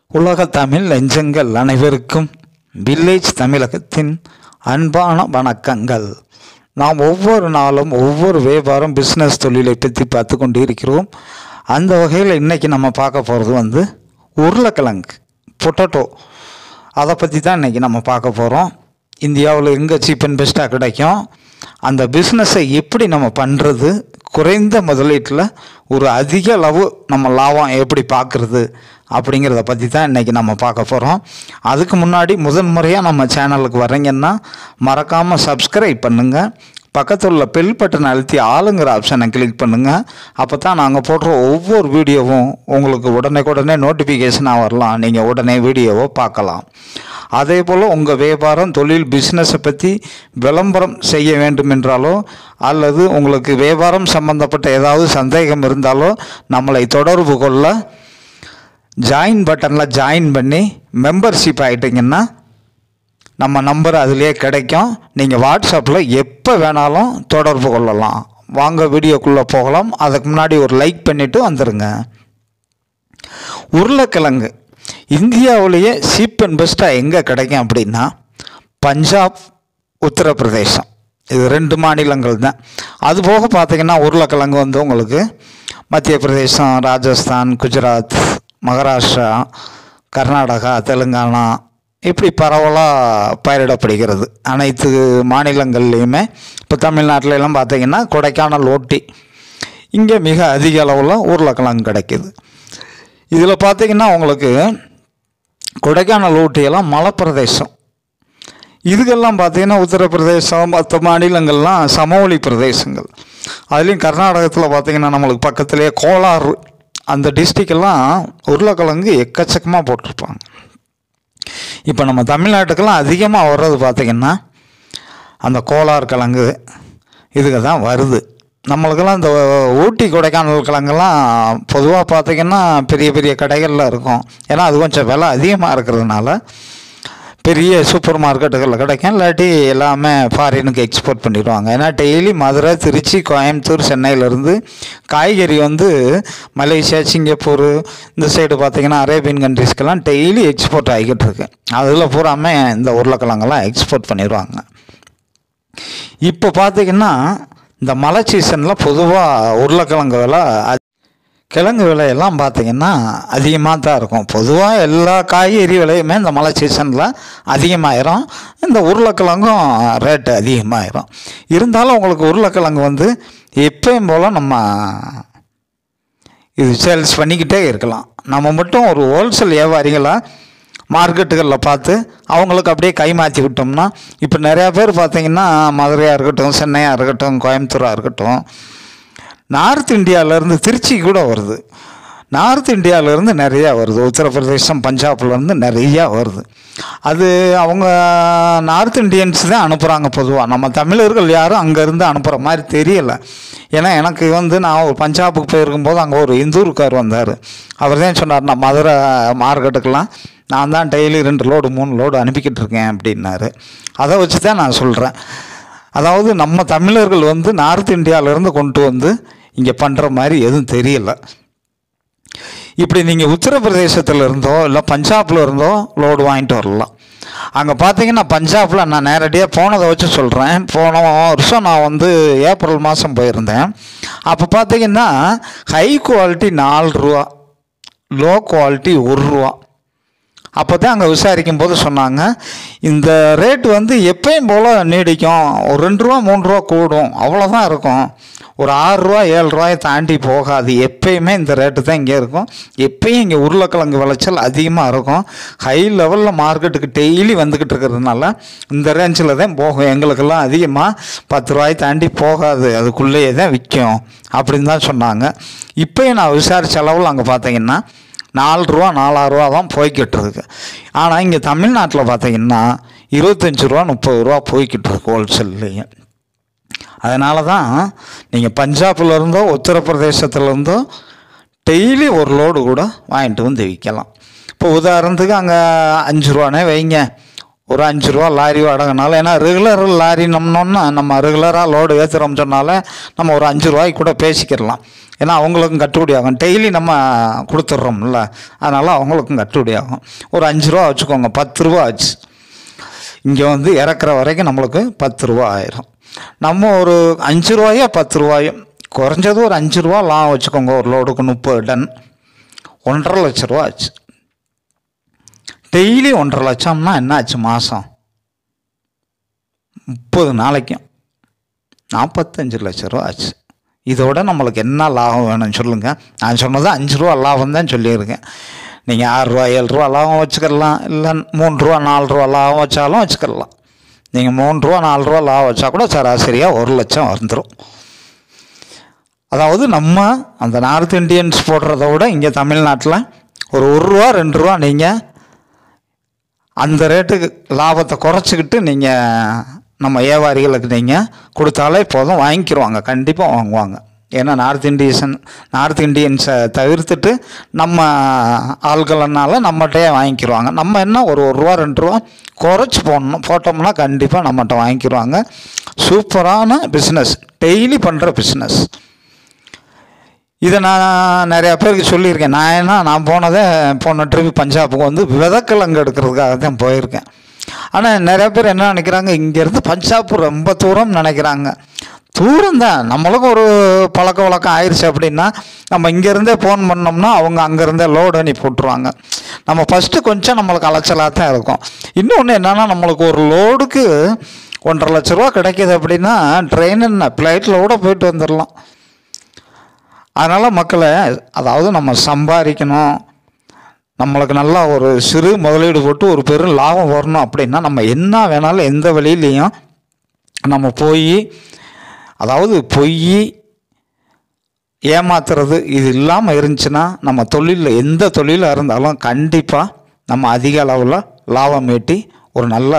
உலக தமிழ் நெஞ்சங்கள் அனைவருக்கும் வில்லேஜ் தமிழகத்தின் அன்பான வணக்கங்கள் நாம் ஒவ்வொரு நாளும் ஒவ்வொரு வியாபாரம் பிஸ்னஸ் தொழிலை பற்றி பார்த்து கொண்டு இருக்கிறோம் அந்த வகையில் இன்றைக்கி நம்ம பார்க்க போகிறது வந்து உருளைக்கிழங்கு பொட்டேட்டோ அதை பற்றி தான் இன்றைக்கி நம்ம பார்க்க போகிறோம் இந்தியாவில் எங்கே சீப் அண்ட் பெஸ்ட்டாக கிடைக்கும் அந்த பிஸ்னஸை எப்படி நம்ம பண்ணுறது குறைந்த முதலீட்டில் ஒரு அதிக அளவு நம்ம லாபம் எப்படி பார்க்குறது அப்படிங்கிறத பற்றி தான் இன்றைக்கி நம்ம பார்க்க போகிறோம் அதுக்கு முன்னாடி முதன் முறையாக நம்ம சேனலுக்கு வரீங்கன்னா மறக்காமல் சப்ஸ்கிரைப் பண்ணுங்கள் பக்கத்தில் உள்ள பெல் பட்டன் அழுத்தி ஆளுங்கிற ஆப்ஷனை கிளிக் பண்ணுங்கள் அப்போ தான் நாங்கள் போடுற ஒவ்வொரு வீடியோவும் உங்களுக்கு உடனே உடனே நோட்டிஃபிகேஷனாக வரலாம் நீங்கள் உடனே வீடியோவை பார்க்கலாம் அதே போல் உங்கள் வியாபாரம் தொழில் பிஸ்னஸை பற்றி விளம்பரம் செய்ய வேண்டும் என்றாலோ அல்லது உங்களுக்கு வியாபாரம் சம்பந்தப்பட்ட ஏதாவது சந்தேகம் இருந்தாலோ நம்மளை தொடர்பு கொள்ள ஜாயின் பட்டனில் ஜாயின் பண்ணி மெம்பர்ஷிப் ஆகிட்டிங்கன்னா நம்ம நம்பர் அதிலே கிடைக்கும் நீங்கள் வாட்ஸ்அப்பில் எப்போ வேணாலும் தொடர்பு கொள்ளலாம் வாங்க வீடியோக்குள்ளே போகலாம் அதுக்கு முன்னாடி ஒரு லைக் பண்ணிவிட்டு வந்துடுங்க உருளைக்கிழங்கு இந்தியாவிலேயே சீப் அண்ட் பெஸ்ட்டாக எங்கே கிடைக்கும் அப்படின்னா பஞ்சாப் உத்தரப்பிரதேசம் இது ரெண்டு மாநிலங்கள் தான் அது போக பார்த்தீங்கன்னா உருளைக்கிழங்கு வந்து உங்களுக்கு மத்திய பிரதேசம் ராஜஸ்தான் குஜராத் மகாராஷ்டிரா கர்நாடகா தெலுங்கானா இப்படி பரவலாக பயிரிடப்படுகிறது அனைத்து மாநிலங்கள்லேயுமே இப்போ தமிழ்நாட்டில எல்லாம் பார்த்தீங்கன்னா கொடைக்கானல் ஓட்டி இங்கே மிக அதிக அளவில் உருளைக்கிழங்கு கிடைக்கிது இதில் பார்த்தீங்கன்னா உங்களுக்கு கொடைக்கானல் ஊட்டியெல்லாம் மலைப்பிரதேசம் இதுக்கெல்லாம் பார்த்தீங்கன்னா உத்தரப்பிரதேசம் மற்ற மாநிலங்கள்லாம் சமவெளி பிரதேசங்கள் அதுலேயும் கர்நாடகத்தில் பார்த்தீங்கன்னா நம்மளுக்கு பக்கத்துலேயே கோலார் அந்த டிஸ்ட்ரிக்கெல்லாம் உருளைக்கிழங்கு எக்கச்சக்கமாக போட்டிருப்பாங்க இப்போ நம்ம தமிழ்நாட்டுக்கெல்லாம் அதிகமாக வர்றது பார்த்திங்கன்னா அந்த கோலார் கிழங்கு இதுக்கு தான் வருது நம்மளுக்கெல்லாம் இந்த ஊட்டி கொடைக்கானல் கிழங்கெல்லாம் பொதுவாக பார்த்திங்கன்னா பெரிய பெரிய கடைகளில் இருக்கும் ஏன்னா அது கொஞ்சம் விலை அதிகமாக இருக்கிறதுனால பெரிய சூப்பர் மார்க்கெட்டுகளில் கிடைக்கும் இல்லாட்டி எல்லாமே ஃபாரினுக்கு எக்ஸ்போர்ட் பண்ணிடுவாங்க ஏன்னா டெய்லி மதுரை திருச்சி கோயம்புத்தூர் சென்னையிலேருந்து காய்கறி வந்து மலேசியா சிங்கப்பூர் இந்த சைடு பார்த்திங்கன்னா அரேபியன் கண்ட்ரிஸ்க்கெல்லாம் டெய்லி எக்ஸ்போர்ட் ஆகிக்கிட்டு இருக்கு அதில் பூராமே இந்த உருளைக்கிழங்கெல்லாம் எக்ஸ்போர்ட் பண்ணிடுவாங்க இப்போ பார்த்திங்கன்னா இந்த மழை சீசனில் பொதுவாக உருளைக்கிழங்கு விலை கிழங்கு விலையெல்லாம் பார்த்திங்கன்னா அதிகமாக தான் இருக்கும் பொதுவாக எல்லா காய்கறி விலையுமே இந்த மழை சீசனில் அதிகமாயிரும் இந்த உருளைக்கிழங்கும் ரேட்டு அதிகமாயிரும் இருந்தாலும் உங்களுக்கு உருளைக்கிழங்கு வந்து எப்பயும் போல் நம்ம இது சேல்ஸ் பண்ணிக்கிட்டே இருக்கலாம் நம்ம மட்டும் ஒரு ஹோல்சேல் வியாபாரிகளாக மார்க்கெட்டுகளில் பார்த்து அவங்களுக்கு அப்படியே கை மாற்றி விட்டோம்னா இப்போ நிறையா பேர் பார்த்திங்கன்னா மதுரையாக இருக்கட்டும் சென்னையாக இருக்கட்டும் கோயம்புத்தூராக இருக்கட்டும் நார்த் இந்தியாவிலேருந்து திருச்சி கூட வருது நார்த் இந்தியாவிலேருந்து நிறையா வருது உத்தரப்பிரதேசம் பஞ்சாப்லேருந்து நிறையா வருது அது அவங்க நார்த் இந்தியன்ஸ் தான் அனுப்புகிறாங்க பொதுவாக நம்ம தமிழர்கள் யாரும் அங்கேருந்து அனுப்புகிற மாதிரி தெரியலை ஏன்னா எனக்கு வந்து நான் ஒரு பஞ்சாபுக்கு போயிருக்கும்போது அங்கே ஒரு இந்தூருக்கார் வந்தார் அவர் தான் சொன்னார் நான் மதுரை மார்க்கெட்டுக்கெல்லாம் நான் தான் டெய்லி ரெண்டு லோடு மூணு லோடு அனுப்பிக்கிட்டு இருக்கேன் அப்படின்னாரு அதை வச்சு தான் நான் சொல்கிறேன் அதாவது நம்ம தமிழர்கள் வந்து நார்த் இந்தியாவிலேருந்து கொண்டு வந்து இங்கே பண்ணுற மாதிரி எதுவும் தெரியல இப்படி நீங்கள் உத்தரப்பிரதேசத்தில் இருந்தோ இல்லை பஞ்சாபில் இருந்தோ லோடு வாங்கிட்டு வரலாம் அங்கே பார்த்தீங்கன்னா பஞ்சாபில் நான் நேரடியாக போனதை வச்சு சொல்கிறேன் போன வருஷம் நான் வந்து ஏப்ரல் மாதம் போயிருந்தேன் அப்போ பார்த்தீங்கன்னா ஹை குவாலிட்டி நாலு ரூபா லோ குவாலிட்டி ஒரு ரூபா அப்போ தான் அங்கே விசாரிக்கும் போது சொன்னாங்க இந்த ரேட் வந்து எப்பயும் போல் நீடிக்கும் ஒரு ரெண்டு ரூபா மூணு ரூபா கூடும் அவ்வளோதான் இருக்கும் ஒரு ஆறு ரூபா ஏழு ரூபாயை தாண்டி போகாது எப்பயுமே இந்த ரேட்டு தான் இங்கே இருக்கும் எப்பயும் இங்கே உருளைக்கிழங்கு விளைச்சல் அதிகமாக இருக்கும் ஹை லெவலில் மார்க்கெட்டுக்கு டெய்லி வந்துக்கிட்டு இருக்கிறதுனால இந்த ரேஞ்சில் தான் போகும் எங்களுக்கெல்லாம் அதிகமாக பத்து ரூபாய் தாண்டி போகாது அதுக்குள்ளேயே தான் விற்கும் அப்படின்னு தான் சொன்னாங்க இப்போயும் நான் விசாரித்த அளவில் அங்கே பார்த்தீங்கன்னா நாலு ரூபா நாலாயிரரூவா தான் போய்கிட்டு இருக்கு ஆனால் இங்கே தமிழ்நாட்டில் பார்த்தீங்கன்னா இருபத்தஞ்சி ரூபா முப்பது ரூபா போய்கிட்டு இருக்கு ஹோல்சேல்லையே அதனால தான் நீங்கள் பஞ்சாபில் இருந்தோ உத்தரப்பிரதேசத்தில் இருந்தோ டெய்லி ஒரு லோடு கூட வாங்கிட்டு வந்து விற்கலாம் இப்போ உதாரணத்துக்கு அங்கே அஞ்சு ரூபானே வைங்க ஒரு அஞ்சு ரூபா லாரி வாடகைனால ஏன்னா ரெகுலர் லாரி நம்மனோன்னா நம்ம ரெகுலராக லோடு ஏற்றுறோம் சொன்னாலே நம்ம ஒரு அஞ்சு ரூபாய்க்கு கூட பேசிக்கிடலாம் ஏன்னா அவங்களுக்கும் கட்டுப்படி ஆகும் டெய்லி நம்ம கொடுத்துட்றோம்ல அதனால் அவங்களுக்கும் கட்டுப்படி ஆகும் ஒரு அஞ்சு ரூபா வச்சுக்கோங்க பத்து ரூபா ஆச்சு இங்கே வந்து இறக்குற வரைக்கும் நம்மளுக்கு பத்து ரூபா ஆயிரும் நம்ம ஒரு அஞ்சு ரூபாயோ பத்து ரூபாயோ குறைஞ்சது ஒரு அஞ்சு ரூபா லாபம் வச்சுக்கோங்க ஒரு லோடுக்கு முப்பது டன் ஒன்றரை லட்ச ரூபா ஆச்சு டெய்லி ஒன்றரை லட்சம்னா என்ன ஆச்சு மாதம் முப்பது நாளைக்கும் நாற்பத்தஞ்சு லட்ச ரூபா ஆச்சு இதோட நம்மளுக்கு என்ன லாபம் வேணும்னு சொல்லுங்கள் நான் சொன்னது அஞ்சு ரூபா லாபம் தான் சொல்லியிருக்கேன் நீங்கள் ஆறு ரூபா ஏழு ரூபா லாபம் வச்சுக்கலாம் இல்லை மூணு ரூபா நாலு ரூபா லாபம் வச்சாலும் வச்சுக்கலாம் நீங்கள் மூணு ரூபா நாலு ரூபா லாபம் வச்சா கூட சராசரியாக ஒரு லட்சம் வந்துடும் அதாவது நம்ம அந்த நார்த் இந்தியன்ஸ் போடுறத விட இங்கே தமிழ்நாட்டில் ஒரு ஒரு ரூபா ரெண்டு ரூபா நீங்கள் அந்த ரேட்டுக்கு லாபத்தை குறைச்சிக்கிட்டு நீங்கள் நம்ம வியாபாரிகளுக்கு நீங்கள் கொடுத்தாலே போதும் வாங்கிக்கிருவாங்க கண்டிப்பாக வாங்குவாங்க ஏன்னா நார்த் இண்டியன்ஸ் நார்த் இண்டியன்ஸை தவிர்த்துட்டு நம்ம ஆள்களனால நம்மகிட்டயே வாங்கிக்கிருவாங்க நம்ம என்ன ஒரு ஒரு ரூபா ரெண்டு ரூபா குறைச்சி போடணும் போட்டோம்னா கண்டிப்பாக நம்மகிட்ட வாங்கிக்கிருவாங்க சூப்பரான பிஸ்னஸ் டெய்லி பண்ணுற பிஸ்னஸ் இதை நான் நிறையா பேருக்கு சொல்லியிருக்கேன் நான் என்ன நான் போனதே போன ட்ரிப் பஞ்சாபுக்கு வந்து விதக்கிழங்கு எடுக்கிறதுக்காக தான் போயிருக்கேன் ஆனால் நிறைய பேர் என்ன நினைக்கிறாங்க இங்கேருந்து பஞ்சாப் ரொம்ப தூரம் நினைக்கிறாங்க தூரம் தான் நம்மளுக்கும் ஒரு பழக்க வழக்கம் ஆயிடுச்சு அப்படின்னா நம்ம இங்கேருந்தே ஃபோன் பண்ணோம்னா அவங்க அங்கேருந்தே லோடு அனுப்பி போட்டுருவாங்க நம்ம ஃபஸ்ட்டு கொஞ்சம் நம்மளுக்கு அலைச்சலாக தான் இருக்கும் இன்னொன்று என்னென்னா நம்மளுக்கு ஒரு லோடுக்கு ஒன்றரை லட்ச ரூபா கிடைக்கிது அப்படின்னா ட்ரெயின் என்ன ஃப்ளைட்டில் கூட போயிட்டு வந்துடலாம் அதனால் மக்களை அதாவது நம்ம சம்பாதிக்கணும் நம்மளுக்கு நல்லா ஒரு சிறு முதலீடு போட்டு ஒரு பெரும் லாபம் வரணும் அப்படின்னா நம்ம என்ன வேணாலும் எந்த வழியிலையும் நம்ம போய் அதாவது பொய் ஏமாத்துறது இது இல்லாமல் இருந்துச்சுன்னா நம்ம தொழிலில் எந்த தொழிலாக இருந்தாலும் கண்டிப்பாக நம்ம அதிக அளவில் லாபம் ஈட்டி ஒரு நல்ல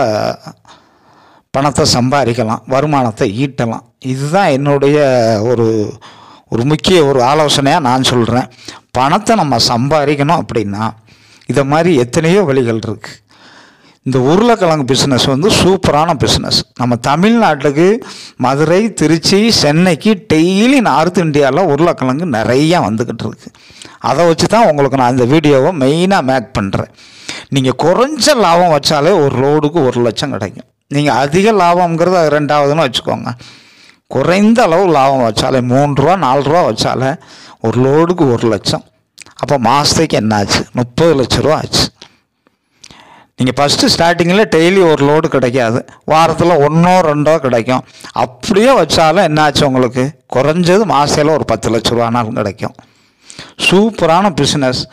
பணத்தை சம்பாதிக்கலாம் வருமானத்தை ஈட்டலாம் இதுதான் என்னுடைய ஒரு ஒரு முக்கிய ஒரு ஆலோசனையாக நான் சொல்கிறேன் பணத்தை நம்ம சம்பாதிக்கணும் அப்படின்னா இதை மாதிரி எத்தனையோ வழிகள் இருக்குது இந்த உருளைக்கிழங்கு பிஸ்னஸ் வந்து சூப்பரான பிஸ்னஸ் நம்ம தமிழ்நாட்டுக்கு மதுரை திருச்சி சென்னைக்கு டெய்லி நார்த் இந்தியாவில் உருளைக்கிழங்கு நிறையா வந்துக்கிட்டு இருக்கு அதை வச்சு தான் உங்களுக்கு நான் இந்த வீடியோவை மெயினாக மேக் பண்ணுறேன் நீங்கள் குறைஞ்ச லாபம் வச்சாலே ஒரு லோடுக்கு ஒரு லட்சம் கிடைக்கும் நீங்கள் அதிக லாபம்ங்கிறது அது ரெண்டாவதுன்னு வச்சுக்கோங்க குறைந்த அளவு லாபம் வச்சாலே மூணு ரூபா நாலு ரூபா வச்சாலே ஒரு லோடுக்கு ஒரு லட்சம் அப்போ மாதத்துக்கு என்னாச்சு முப்பது லட்ச ரூபா ஆச்சு நீங்கள் ஃபஸ்ட்டு ஸ்டார்டிங்கில் டெய்லி ஒரு லோடு கிடைக்காது வாரத்தில் ஒன்றோ ரெண்டோ கிடைக்கும் அப்படியே வச்சாலும் என்னாச்சு உங்களுக்கு குறைஞ்சது மாதத்தில் ஒரு பத்து லட்ச ரூபானாலும் கிடைக்கும் சூப்பரான பிஸ்னஸ்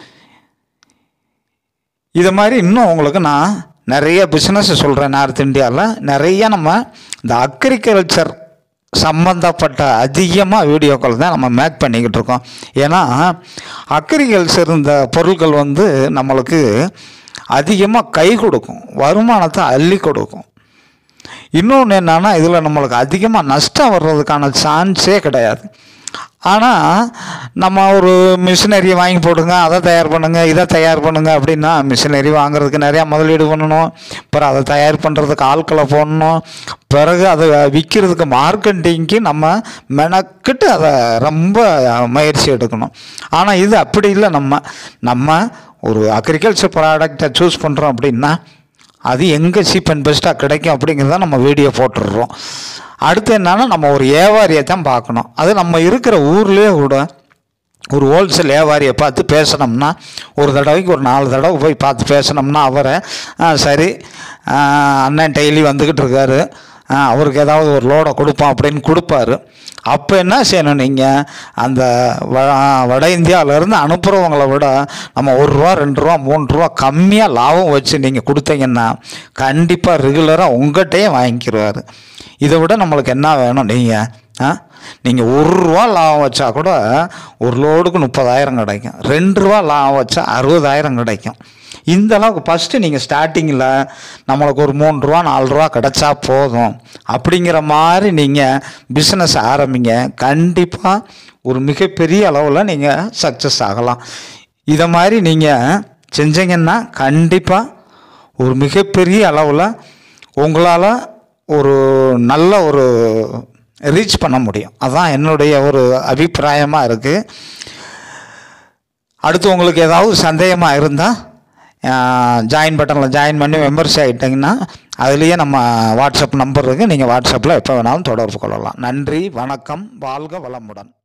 இது மாதிரி இன்னும் உங்களுக்கு நான் நிறைய பிஸ்னஸ் சொல்கிறேன் நார்த் இந்தியாவில் நிறைய நம்ம இந்த அக்ரிகல்ச்சர் சம்மந்தப்பட்ட அதிகமாக வீடியோக்கள் தான் நம்ம மேக் பண்ணிக்கிட்டு இருக்கோம் ஏன்னா அக்ரிகல்ச்சர் இந்த பொருட்கள் வந்து நம்மளுக்கு அதிகமாக கை கொடுக்கும் வருமானத்தை அள்ளி கொடுக்கும் இன்னொன்று என்னன்னா இதில் நம்மளுக்கு அதிகமாக நஷ்டம் வர்றதுக்கான சான்ஸே கிடையாது ஆனால் நம்ம ஒரு மிஷினரி வாங்கி போடுங்க அதை தயார் பண்ணுங்க இதை தயார் பண்ணுங்க அப்படின்னா மிஷினரி வாங்குறதுக்கு நிறையா முதலீடு பண்ணணும் அப்புறம் அதை தயார் பண்ணுறதுக்கு ஆட்களை போடணும் பிறகு அதை விற்கிறதுக்கு மார்க்கெட்டிங்க்கு நம்ம மெனக்கிட்டு அதை ரொம்ப முயற்சி எடுக்கணும் ஆனால் இது அப்படி இல்லை நம்ம நம்ம ஒரு அக்ரிகல்ச்சர் ப்ராடக்டை சூஸ் பண்ணுறோம் அப்படின்னா அது எங்கே சீப் அண்ட் பெஸ்ட்டாக கிடைக்கும் அப்படிங்கிறத நம்ம வீடியோ போட்டுடுறோம் அடுத்து என்னன்னா நம்ம ஒரு வியாபாரியை தான் பார்க்கணும் அது நம்ம இருக்கிற ஊர்லேயே கூட ஒரு ஹோல்சேல் வியாபாரியை பார்த்து பேசினோம்னா ஒரு தடவைக்கு ஒரு நாலு தடவை போய் பார்த்து பேசினோம்னா அவரை "ஆ, சரி ஆ, அண்ணன் டெய்லி வந்துக்கிட்டு இருக்காரு ஆ, அவருக்கு ஏதாவது ஒரு லோடை கொடுப்போம் அப்படின்னு கொடுப்பாரு அப்போ என்ன செய்யணும் நீங்கள் அந்த வ வட இந்தியாவிலேருந்து அனுப்புகிறவங்கள விட நம்ம ஒரு ரூபா ரெண்டு ரூபா மூணு ரூபா கம்மியாக லாபம் வச்சு நீங்கள் கொடுத்தீங்கன்னா கண்டிப்பாக ரெகுலராக உங்கள்கிட்டயே வாங்கிக்கிடுவார் இதை விட நம்மளுக்கு என்ன வேணும் நீங்கள் ஆ நீங்கள் ஒரு ரூபா லாபம் வச்சா கூட ஒரு லோடுக்கு முப்பதாயிரம் கிடைக்கும் ரெண்டு ரூபா லாபம் வச்சா அறுபதாயிரம் கிடைக்கும் இந்த அளவுக்கு ஃபஸ்ட்டு நீங்கள் ஸ்டார்டிங்கில் நம்மளுக்கு ஒரு மூணு ரூபா நாலு ரூபா கிடச்சா போதும் அப்படிங்கிற மாதிரி நீங்கள் பிஸ்னஸ் ஆரம்பிங்க கண்டிப்பாக ஒரு மிகப்பெரிய அளவில் நீங்கள் சக்ஸஸ் ஆகலாம் இதை மாதிரி நீங்கள் செஞ்சீங்கன்னா கண்டிப்பாக ஒரு மிகப்பெரிய அளவில் உங்களால் ஒரு நல்ல ஒரு ரீச் பண்ண முடியும் அதான் என்னுடைய ஒரு அபிப்பிராயமாக இருக்குது அடுத்து உங்களுக்கு ஏதாவது சந்தேகமாக இருந்தால் ஜாயின் பட்டனில் ஜாயின் பண்ணி மெம்பர்ஸ் ஆகிட்டிங்கன்னா அதுலேயே நம்ம வாட்ஸ்அப் நம்பர் இருக்குது நீங்கள் வாட்ஸ்அப்பில் எப்போ வேணாலும் தொடர்பு கொள்ளலாம் நன்றி வணக்கம் வாழ்க வளமுடன்